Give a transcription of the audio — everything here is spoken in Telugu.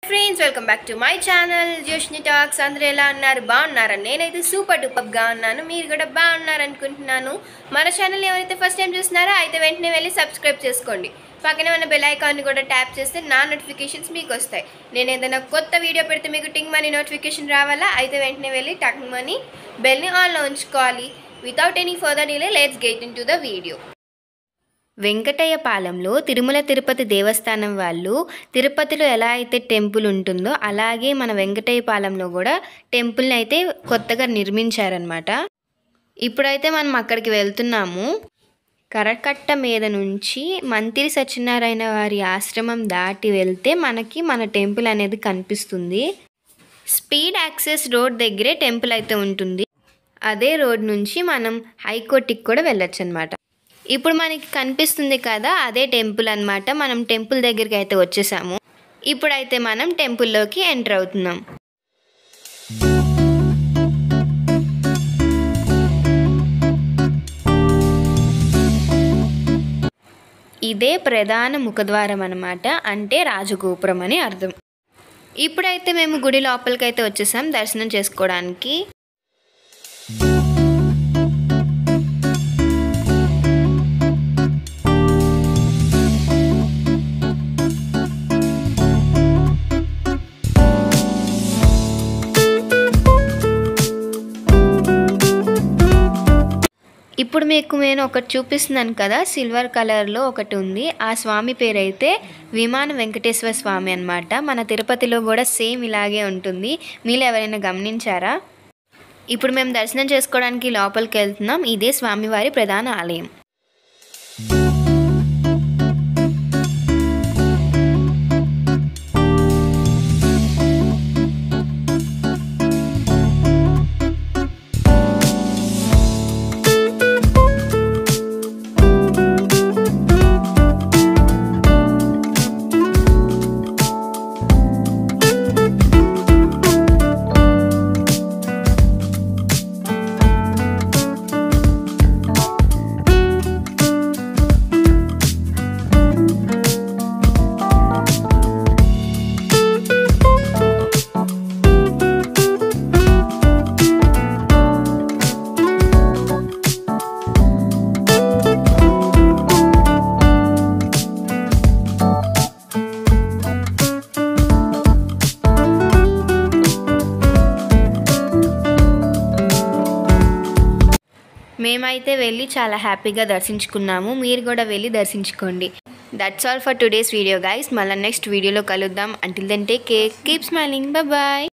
friends welcome back to my channel జోష్ని టాక్స్ అందరూ ఎలా ఉన్నారు బాగున్నారా నేనైతే సూపర్ డూపర్గా ఉన్నాను మీరు కూడా బాగున్నారు అనుకుంటున్నాను మన ఛానల్ ఎవరైతే ఫస్ట్ టైం చూస్తున్నారో అయితే వెంటనే వెళ్ళి సబ్స్క్రైబ్ చేసుకోండి పక్కనే ఉన్న బెల్ ఐకాన్ని కూడా ట్యాప్ చేస్తే నా నోటిఫికేషన్స్ మీకు వస్తాయి నేను ఏదైనా కొత్త వీడియో పెడితే మీకు టింగ్ మనీ నోటిఫికేషన్ రావాలా అయితే వెంటనే వెళ్ళి టంగ్ మనీ బెల్ని ఆన్లో ఉంచుకోవాలి without any further delay let's get into the video వెంకటయ్యపాలెంలో తిరుమల తిరుపతి దేవస్థానం వాళ్ళు తిరుపతిలో ఎలా అయితే టెంపుల్ ఉంటుందో అలాగే మన వెంకటయ్యపాలెంలో కూడా టెంపుల్ని అయితే కొత్తగా నిర్మించారనమాట ఇప్పుడైతే మనం అక్కడికి వెళ్తున్నాము కరకట్ట మీద నుంచి మంత్రి సత్యనారాయణ వారి ఆశ్రమం దాటి వెళ్తే మనకి మన టెంపుల్ అనేది కనిపిస్తుంది స్పీడ్ యాక్సెస్ రోడ్ దగ్గరే టెంపుల్ అయితే ఉంటుంది అదే రోడ్ నుంచి మనం హైకోర్టుకి కూడా వెళ్ళొచ్చు అనమాట ఇప్పుడు మనకి కనిపిస్తుంది కదా అదే టెంపుల్ అన్నమాట మనం టెంపుల్ దగ్గరికి అయితే వచ్చేసాము ఇప్పుడైతే మనం టెంపుల్లోకి ఎంటర్ అవుతున్నాం ఇదే ప్రధాన ముఖద్వారం అన్నమాట అంటే రాజగోపురం అని అర్థం ఇప్పుడైతే మేము గుడి లోపలికైతే వచ్చేసాం దర్శనం చేసుకోవడానికి ఇప్పుడు మీకు నేను ఒకటి చూపిస్తున్నాను కదా సిల్వర్ కలర్లో ఒకటి ఉంది ఆ స్వామి పేరైతే విమాన వెంకటేశ్వర స్వామి అన్నమాట మన తిరుపతిలో కూడా సేమ్ ఇలాగే ఉంటుంది మీరు ఎవరైనా గమనించారా ఇప్పుడు మేము దర్శనం చేసుకోవడానికి లోపలికి వెళ్తున్నాం ఇదే స్వామివారి ప్రధాన ఆలయం మేమైతే వెళ్ళి చాలా హ్యాపీగా దర్శించుకున్నాము మీరు కూడా వెళ్ళి దర్శించుకోండి that's all for today's video guys మళ్ళీ నెక్స్ట్ వీడియోలో కలుద్దాం until then take care keep smiling bye